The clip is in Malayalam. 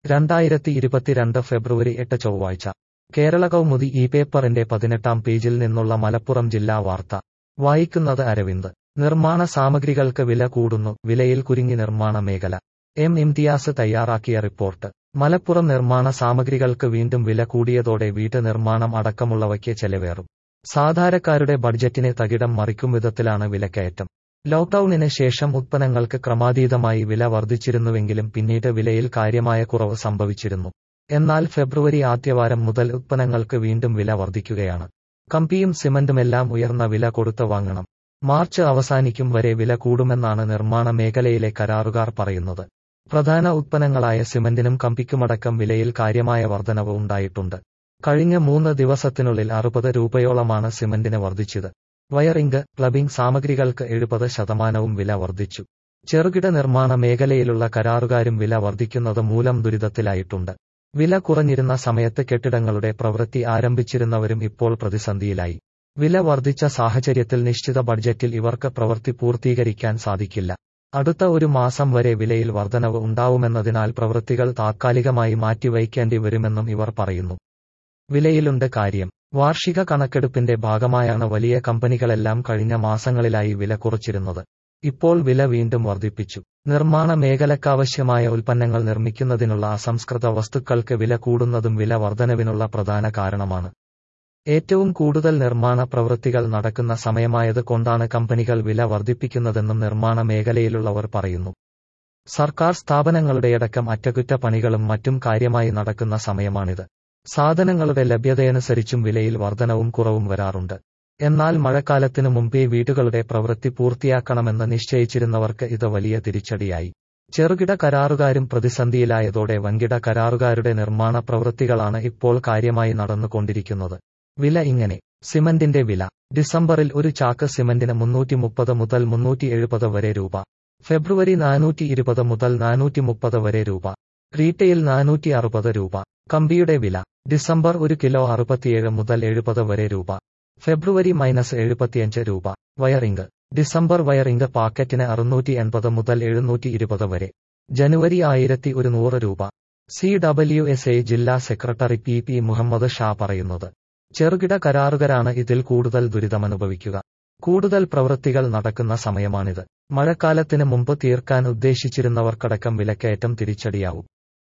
രണ്ടായിരത്തി ഇരുപത്തിരണ്ട് ഫെബ്രുവരി എട്ട് ചൊവ്വാഴ്ച കേരള കൗമുദി ഈ പേപ്പറിന്റെ പതിനെട്ടാം പേജിൽ നിന്നുള്ള മലപ്പുറം ജില്ലാ വാർത്ത വായിക്കുന്നത് അരവിന്ദ് നിർമ്മാണ സാമഗ്രികൾക്ക് വില കൂടുന്നു വിലയിൽ കുരുങ്ങി നിർമ്മാണ മേഖല എം ഇംതിയാസ് തയ്യാറാക്കിയ റിപ്പോർട്ട് മലപ്പുറം നിർമ്മാണ സാമഗ്രികൾക്ക് വീണ്ടും വില കൂടിയതോടെ വീട്ട് നിർമ്മാണം അടക്കമുള്ളവയ്ക്ക് ചെലവേറും സാധാരണക്കാരുടെ ബഡ്ജറ്റിനെ തകിടം മറിക്കും വിധത്തിലാണ് വിലക്കയറ്റം ലോക്ഡൌണിന് ശേഷം ഉത്പന്നങ്ങൾക്ക് ക്രമാതീതമായി വില വർദ്ധിച്ചിരുന്നുവെങ്കിലും പിന്നീട് വിലയിൽ കാര്യമായ കുറവ് സംഭവിച്ചിരുന്നു എന്നാൽ ഫെബ്രുവരി ആദ്യവാരം മുതൽ ഉത്പന്നങ്ങൾക്ക് വീണ്ടും വില വർദ്ധിക്കുകയാണ് കമ്പിയും സിമന്റുമെല്ലാം ഉയർന്ന വില കൊടുത്ത് വാങ്ങണം മാർച്ച് അവസാനിക്കും വരെ വില കൂടുമെന്നാണ് നിർമ്മാണ മേഖലയിലെ കരാറുകാർ പറയുന്നത് പ്രധാന ഉത്പന്നങ്ങളായ സിമന്റിനും കമ്പിക്കുമടക്കം വിലയിൽ കാര്യമായ വർധനവ് ഉണ്ടായിട്ടുണ്ട് കഴിഞ്ഞ മൂന്ന് ദിവസത്തിനുള്ളിൽ അറുപത് രൂപയോളമാണ് സിമന്റിന് വർദ്ധിച്ചത് വയറിംഗ് പ്ലബിംഗ് സാമഗ്രികൾക്ക് എഴുപത് ശതമാനവും വില വർദ്ധിച്ചു ചെറുകിട നിർമ്മാണ മേഖലയിലുള്ള കരാറുകാരും വില വർദ്ധിക്കുന്നത് മൂലം ദുരിതത്തിലായിട്ടുണ്ട് വില കുറഞ്ഞിരുന്ന സമയത്ത് കെട്ടിടങ്ങളുടെ പ്രവൃത്തി ആരംഭിച്ചിരുന്നവരും ഇപ്പോൾ പ്രതിസന്ധിയിലായി വില വർദ്ധിച്ച സാഹചര്യത്തിൽ നിശ്ചിത ബഡ്ജറ്റിൽ ഇവർക്ക് പ്രവൃത്തി പൂർത്തീകരിക്കാൻ സാധിക്കില്ല അടുത്ത ഒരു മാസം വരെ വിലയിൽ വർധനവ് ഉണ്ടാവുമെന്നതിനാൽ പ്രവൃത്തികൾ താത്കാലികമായി മാറ്റിവയ്ക്കേണ്ടി വരുമെന്നും ഇവർ പറയുന്നു വിലയിലുണ്ട് കാര്യം വാർഷിക കണക്കെടുപ്പിന്റെ ഭാഗമായാണ് വലിയ കമ്പനികളെല്ലാം കഴിഞ്ഞ മാസങ്ങളിലായി വില കുറച്ചിരുന്നത് ഇപ്പോൾ വില വീണ്ടും വർദ്ധിപ്പിച്ചു നിർമ്മാണ മേഖലക്കാവശ്യമായ ഉൽപ്പന്നങ്ങൾ നിർമ്മിക്കുന്നതിനുള്ള അസംസ്കൃത വസ്തുക്കൾക്ക് വില കൂടുന്നതും വില വർധനവിനുള്ള പ്രധാന കാരണമാണ് ഏറ്റവും കൂടുതൽ നിർമ്മാണ പ്രവൃത്തികൾ നടക്കുന്ന സമയമായത് കൊണ്ടാണ് കമ്പനികൾ വില വർദ്ധിപ്പിക്കുന്നതെന്നും നിർമ്മാണ മേഖലയിലുള്ളവർ പറയുന്നു സർക്കാർ സ്ഥാപനങ്ങളുടെയടക്കം അറ്റകുറ്റപ്പണികളും മറ്റും കാര്യമായി നടക്കുന്ന സമയമാണിത് സാധനങ്ങളുടെ ലഭ്യതയനുസരിച്ചും വിലയിൽ വർധനവും കുറവും വരാറുണ്ട് എന്നാൽ മഴക്കാലത്തിനു മുമ്പേ വീടുകളുടെ പ്രവൃത്തി പൂർത്തിയാക്കണമെന്ന് നിശ്ചയിച്ചിരുന്നവർക്ക് ഇത് വലിയ തിരിച്ചടിയായി ചെറുകിട കരാറുകാരും പ്രതിസന്ധിയിലായതോടെ വൻകിട കരാറുകാരുടെ നിർമ്മാണ പ്രവൃത്തികളാണ് ഇപ്പോൾ കാര്യമായി നടന്നുകൊണ്ടിരിക്കുന്നത് വില ഇങ്ങനെ സിമന്റിന്റെ വില ഡിസംബറിൽ ഒരു ചാക്ക് സിമന്റിന് മുന്നൂറ്റി മുപ്പത് മുതൽ മുന്നൂറ്റി എഴുപത് വരെ രൂപ ഫെബ്രുവരി നാനൂറ്റി ഇരുപത് മുതൽ നാനൂറ്റി മുപ്പത് വരെ രൂപ റീറ്റെയിൽ നാനൂറ്റി അറുപത് രൂപ കമ്പിയുടെ വില ഡിസംബർ ഒരു കിലോ അറുപത്തിയേഴ് മുതൽ എഴുപത് വരെ രൂപ ഫെബ്രുവരി മൈനസ് എഴുപത്തിയഞ്ച് രൂപ വയറിംഗ് ഡിസംബർ വയറിംഗ് പാക്കറ്റിന് അറുന്നൂറ്റി എൺപത് മുതൽ എഴുന്നൂറ്റി ഇരുപത് വരെ ജനുവരി ആയിരത്തി ഒരുന്നൂറ് രൂപ സി ഡബ്ല്യു എസ് എ ജില്ലാ secretary P P Muhammad Shah പറയുന്നത് ചെറുകിട കരാറുകാരാണ് ഇതിൽ കൂടുതൽ ദുരിതമനുഭവിക്കുക കൂടുതൽ പ്രവൃത്തികൾ നടക്കുന്ന സമയമാണിത് മഴക്കാലത്തിന് മുമ്പ് തീർക്കാൻ ഉദ്ദേശിച്ചിരുന്നവർക്കടക്കം വിലക്കയറ്റം തിരിച്ചടിയാവും